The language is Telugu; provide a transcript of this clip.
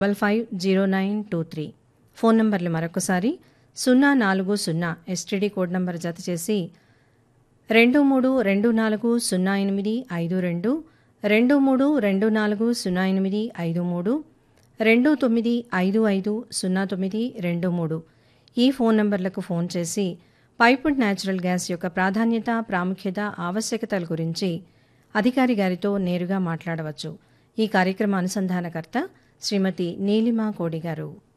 double five zero nine two three phone నంబర్లు మరొకసారి సున్నా నాలుగు సున్నా ఎస్టీడీ కోడ్ నంబర్ జత చేసి రెండు మూడు రెండు నాలుగు సున్నా ఎనిమిది ఐదు రెండు రెండు మూడు రెండు నాలుగు సున్నా ఎనిమిది ఐదు మూడు రెండు తొమ్మిది ఐదు ఐదు సున్నా తొమ్మిది రెండు మూడు ఈ ఫోన్ నంబర్లకు ఫోన్ చేసి పైపుడ్ న్యాచురల్ గ్యాస్ యొక్క ప్రాధాన్యత ప్రాముఖ్యత ఆవశ్యకతల గురించి అధికారి గారితో నేరుగా మాట్లాడవచ్చు ఈ కార్యక్రమ అనుసంధానకర్త శ్రీమతి నీలిమా కోడి గారు